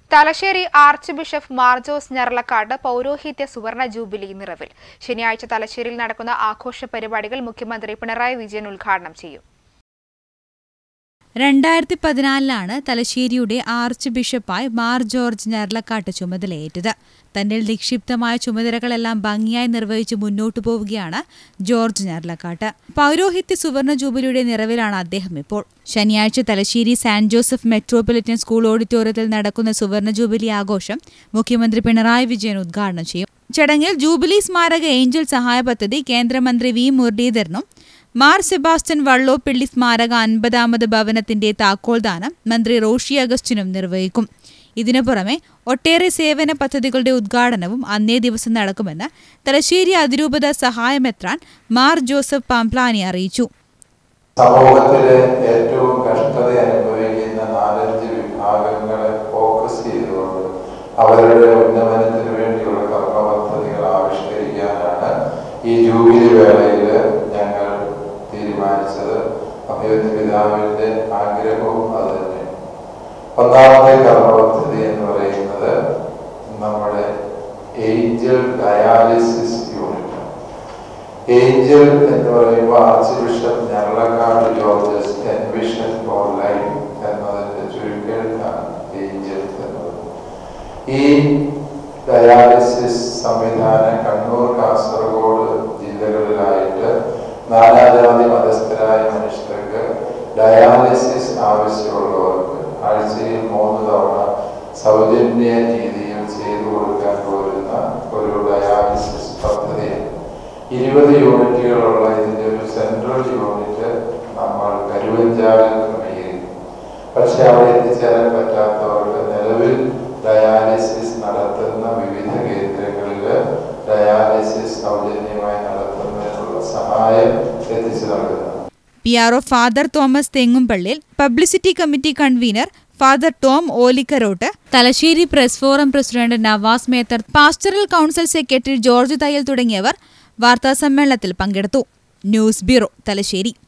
Thalassery archbishop Mar Jose Njaralakkatt പൗരോഹിത്യ സുവർണ jubilee നിറവിൽ ശനിയാഴ്ച തലശ്ശേരിയിൽ നടക്കുന്ന ആഘോഷ പരിപാടികൾ മുഖ്യമന്ത്രി പിണറായി വിജയൻ ഉദ്ഘാടനം ചെയ്യും രണ്ടായിരത്തി പതിനാലിലാണ് തലശ്ശേരിയുടെ ആർച്ച് ബിഷപ്പായി മാർ ജോർജ് ഞർലക്കാട്ട് ചുമതലയേറ്റത് തന്റെ നിക്ഷിപ്തമായ ചുമതലകളെല്ലാം ഭംഗിയായി നിർവഹിച്ച് മുന്നോട്ടു പോവുകയാണ് ജോർജ് ഞർലക്കാട്ട് പൗരോഹിത്യ സുവർണ ജൂബിലിയുടെ നിറവിലാണ് അദ്ദേഹം ഇപ്പോൾ ശനിയാഴ്ച Thalassery saint Joseph metropolitan school ഓഡിറ്റോറിയത്തിൽ നടക്കുന്ന സുവർണ ജൂബിലി ആഘോഷം മുഖ്യമന്ത്രി പിണറായി വിജയൻ ഉദ്ഘാടനം ചെയ്യും ചടങ്ങിൽ ജൂബിലി സ്മാരക ഏഞ്ചൽ സഹായ പദ്ധതി കേന്ദ്രമന്ത്രി വി മുരളീധരനും മാർ സെബാസ്റ്റ്യൻ വള്ളോപ്പിള്ളി സ്മാരക അൻപതാമത് ഭവനത്തിന്റെ താക്കോൽദാനം മന്ത്രി റോഷി അഗസ്റ്റിനും നിർവഹിക്കും ഇതിനു പുറമെ ഒട്ടേറെ സേവന പദ്ധതികളുടെ ഉദ്ഘാടനവും അന്നേ ദിവസം നടക്കുമെന്ന് തലശ്ശേരി അതിരൂപത സഹായമെത്രാൻ മാർ ജോസഫ് പാംപ്ലാനി അറിയിച്ചു സമൂഹത്തിലെ ഏറ്റവും കഷ്ടത അനുഭവിക്കുന്ന നാലഞ്ച് വിഭാഗങ്ങളെ ഫോക്കസ് ചെയ്തുകൊണ്ട് അവരുടെ ഉന്നമനത്തിന് വേണ്ടിയുള്ള കർമ്മ പദ്ധതികൾ ആവിഷ്കരിക്കാനാണ് ഈ ജൂബിലി വേളയിൽ ഞങ്ങൾ തീരുമാനിച്ചത് അഭ്യർത്ഥി പിതാവിന്റെ ആഗ്രഹവും അത് തന്നെ ഒന്നാമത്തെ കർമ്മ പദ്ധതി എന്ന് പറയുന്നത് നമ്മുടെ ഏഞ്ചൽ ഡയാലിസിസ് യൂണിറ്റ് ഏഞ്ചൽ എന്ന് പറയുമ്പോൾ archbishop Njaralakatt George's envision for life എന്നതിന്റെ ചുരുക്കെഴുത്താണ് ഏഞ്ചൽ എന്നത് ഈ ഡയാലിസിസ് സംവിധാനം കണ്ണൂർ കാസർഗോഡ് ജില്ലകളിലായിട്ട് നാനാജാതി മതസ്ഥരായ മനുഷ്യർക്ക് ഡയാലിസിസ് ആവശ്യമുള്ളവർക്ക് ആഴ്ചയിൽ മൂന്ന് തവണ സൗജന്യ രീതിയിൽ ചെയ്തു കൊടുക്കാൻ പോരുന്ന ഒരു ഡയാലിസിസ് പദ്ധതിയാണ് ഇരുപത് യൂണിറ്റുകളുള്ള ഇതിന്റെ ഒരു സെൻട്രൽ യൂണിറ്റ് നമ്മൾ കരുവഞ്ചാലിൽ ക്രമീകരിക്കും പക്ഷെ അവിടെ എത്തിച്ചേരാൻ പറ്റാത്തവർക്ക് നിലവിൽ ഡയാലിസിസ് നടത്തുന്ന വിവിധ കേന്ദ്രങ്ങളിൽ ഡയാലിസിസ് സൗജന്യമായി നടത്തുന്നതിനുള്ള സഹായം എത്തിച്ചു നൽകുന്നു P R O father Thomas Thengumpallil publicity committee convener father Tom Olikkarottu Thalassery press forum president Navas Methar pastoral council secretary George Thayyil തുടങ്ങിയവർ വാർത്താസമ്മേളനത്തിൽ പങ്കെടുത്തു ന്യൂസ് ബ്യൂറോ തലശ്ശേരി